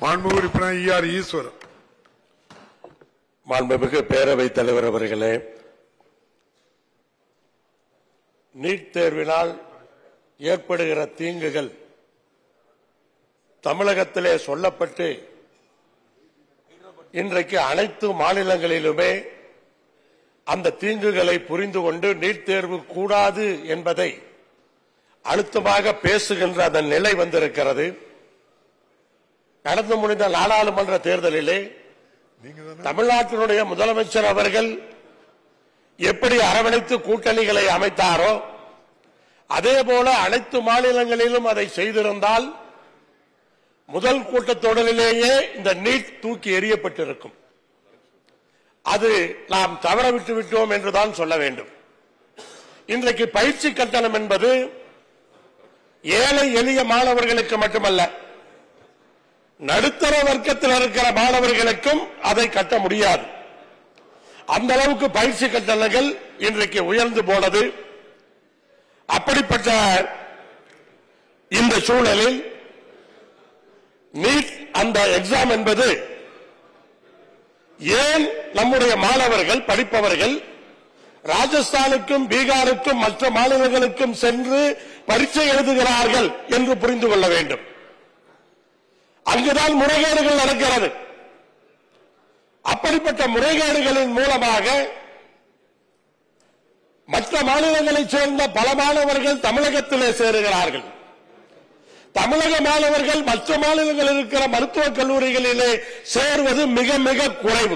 மாண்பு உறுப்பினர் ஈஆர் ஈஸ்வரன் மாண்புமிகு பேரவைத் தலைவர் அவர்களே நீட் தேர்வினால் ஏற்படுகிற தீங்குகள் தமிழகத்திலே சொல்லப்பட்டு இன்றைக்கு அனைத்து மாநிலங்களிலுமே அந்த தீங்குகளை புரிந்து கொண்டு நீட் தேர்வு கூடாது என்பதை அழுத்தமாக பேசுகின்ற அந்த நிலை வந்திருக்கிறது நடந்து முடிந்த நாடாளுமன்ற தேர்தலிலே தமிழ்நாட்டினுடைய முதலமைச்சர் அவர்கள் எப்படி அரவணைத்து கூட்டணிகளை அமைத்தாரோ அதே போல அனைத்து மாநிலங்களிலும் அதை செய்திருந்தால் முதல் கூட்டத்தொடரிலேயே இந்த நீட் தூக்கி எறியப்பட்டிருக்கும் அது நாம் தவற விட்டு விட்டோம் என்றுதான் சொல்ல வேண்டும் இன்றைக்கு பயிற்சி கட்டணம் என்பது ஏழை எளிய மாணவர்களுக்கு மட்டுமல்ல நடுத்தர வர்க்கத்தில் இருக்கிற மாணவர்களுக்கும் அதை கட்ட முடியாது அந்த அளவுக்கு பயிற்சி கட்டணங்கள் இன்றைக்கு உயர்ந்து போனது அப்படிப்பட்ட இந்த சூழலில் நீட் அந்த எக்ஸாம் என்பது ஏன் நம்முடைய மாணவர்கள் படிப்பவர்கள் ராஜஸ்தானுக்கும் பீகாருக்கும் மற்ற மாநிலங்களுக்கும் சென்று பரீட்சை எழுதுகிறார்கள் என்று புரிந்து கொள்ள வேண்டும் அங்குதான் முறைகேடுகள் நடக்கிறது அப்படிப்பட்ட முறைகேடுகளின் மூலமாக மற்ற மாநிலங்களைச் சேர்ந்த பல மாணவர்கள் தமிழகத்திலே சேருகிறார்கள் தமிழக மாணவர்கள் மற்ற மாநிலங்களில் இருக்கிற மருத்துவக் கல்லூரிகளிலே சேருவது மிக மிக குறைவு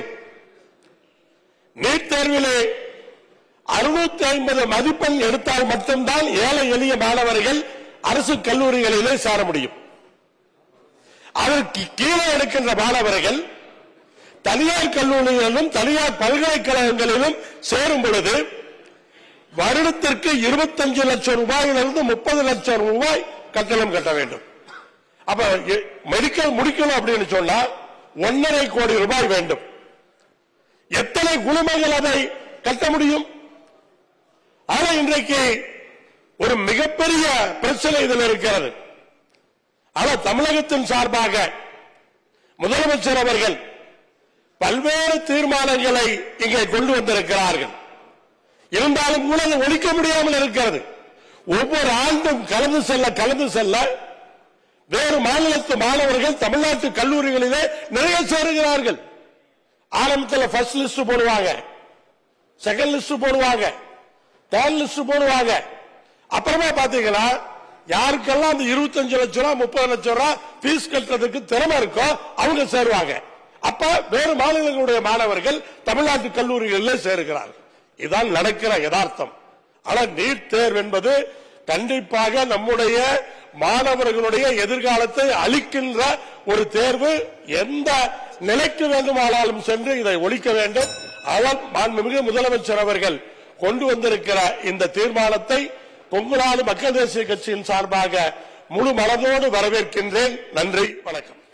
நீட் தேர்விலே அறுநூத்தி ஐம்பது மதிப்பெண் எடுத்தால் மட்டும்தான் ஏழை எளிய மாணவர்கள் அரசு கல்லூரிகளிலே சேர முடியும் அதற்கு கீழே எடுக்கின்ற மாணவர்கள் தனியார் கல்லூரிகளிலும் தனியார் பல்கலைக்கழகங்களிலும் சேரும் பொழுது வருடத்திற்கு இருபத்தஞ்சு லட்சம் ரூபாயிலிருந்து முப்பது லட்சம் ரூபாய் கட்டணம் கட்ட வேண்டும் அப்ப எ- மெடிக்கல் முடிக்கணும் அப்படின்னு சொன்னா ஒன்னரை கோடி ரூபாய் வேண்டும் எத்தனை குழுமைகள் அதை கட்ட முடியும் ஆனா இன்றைக்கு ஒரு மிகப்பெரிய பிரச்சனை இதில் இருக்கிறது ஆனா தமிழகத்தின் சார்பாக முதலமைச்சர் அவர்கள் பல்வேறு தீர்மானங்களை இங்கே கொண்டு வந்திருக்கிறார்கள் இருந்தாலும் கூட அதை ஒழிக்க முடியாமல் இருக்கிறது ஒவ்வொரு ஆண்டும் கலந்து செல்ல கலந்து செல்ல வேறு மாநிலத்து மாணவர்கள் தமிழ்நாட்டு கல்லூரிகளிலே நிறைய சேருகிறார்கள் ஆரம்பத்தில் ஃபர்ஸ்ட் லிஸ்ட் போடுவாங்க செகண்ட் லிஸ்ட் போடுவாங்க தேர்ட் லிஸ்ட் போடுவாங்க அப்புறமா பாத்தீங்கன்னா யாருக்கெல்லாம் அந்த இருபத்தஞ்சு லட்சம் ரூபாய் முப்பது லட்சம் ரூபாய் ஃபீஸ் கட்டுறதுக்கு திறமை இருக்கோ அவங்க சேருவாங்க அப்ப வேறு மாநிலங்களுடைய மாணவர்கள் தமிழ்நாட்டு கல்லூரிகளில் சேருகிறார்கள் இதான் நடக்கிற யதார்த்தம் ஆனா நீட் தேர்வு என்பது கண்டிப்பாக நம்முடைய மாணவர்களுடைய எதிர்காலத்தை அளிக்கின்ற ஒரு தேர்வு எந்த நிலைக்கு வேண்டுமானாலும் சென்று இதை ஒழிக்க வேண்டும் அவர் மாண்புமிகு முதலமைச்சர் அவர்கள் கொண்டு வந்திருக்கிற இந்த தீர்மானத்தை கொங்குநாடு மக்கள் தேசிய கட்சியின் சார்பாக முழு மனதோடு வரவேற்கின்றேன் நன்றி வணக்கம்